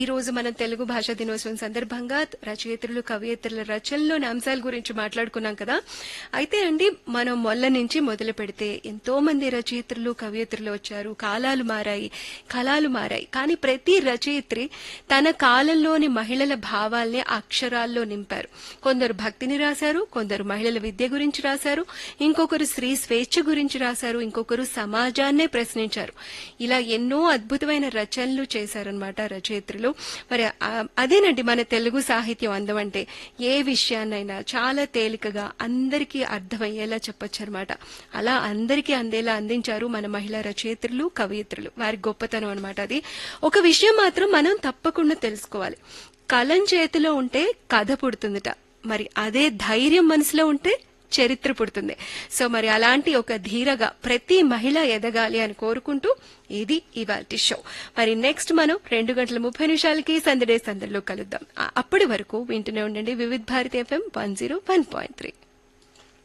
ఈ రోజు మనం తెలుగు భాషా దినోత్సవం సందర్భంగా రచయిత్రులు కవయిత్రుల రచనలోని అంశాల గురించి మాట్లాడుకున్నాం కదా అయితే అండి మనం మొల్ల నుంచి మొదలు పెడితే ఎంతో మంది రచయిత్రులు కవయిత్రులు వచ్చారు కాలాలు మారాయి కళాలు మారాయి కానీ ప్రతి రచయిత్రి తన కాలంలోని మహిళల భావాల్ని అక్షరాల్లో నింపారు కొందరు భక్తిని రాశారు కొందరు మహిళల విద్య గురించి రాశారు ఇంకొకరు స్త్రీ స్వేచ్ఛ గురించి రాశారు ఇంకొకరు సమాజాన్నే ప్రశ్నించారు ఇలా ఎన్నో అద్భుతమైన రచనలు చేశారనమాట రచయిత్రులు మరి ఆ- అదేనండి మన తెలుగు సాహిత్యం అందం అంటే ఏ విషయాన్నైనా చాలా తేలికగా అందరికీ అర్థమయ్యేలా చెప్పొచ్చు అనమాట అలా అందరికీ అందేలా అందించారు మన మహిళా రచయిత్రులు కవయిత్రులు వారి గొప్పతనం అనమాట అది ఒక విషయం మాత్రం మనం తప్పకుండా తెలుసుకోవాలి కలం చేతిలో ఉంటే కథ పుడుతుందట మరి అదే ధైర్యం మనసులో ఉంటే చరిత్ర పుడుతుంది సో మరి అలాంటి ఒక ధీరగా ప్రతి మహిళ ఎదగాలి అని కోరుకుంటూ ఇది ఇవాల్టి షో మరి నెక్స్ట్ మనం రెండు గంటల ముప్పై నిమిషాలకి సందడే సందడిలో కలుద్దాం ఆ- అప్పటి వరకు వింటూనే ఉండండి Vividh Bharati FM one zero one point three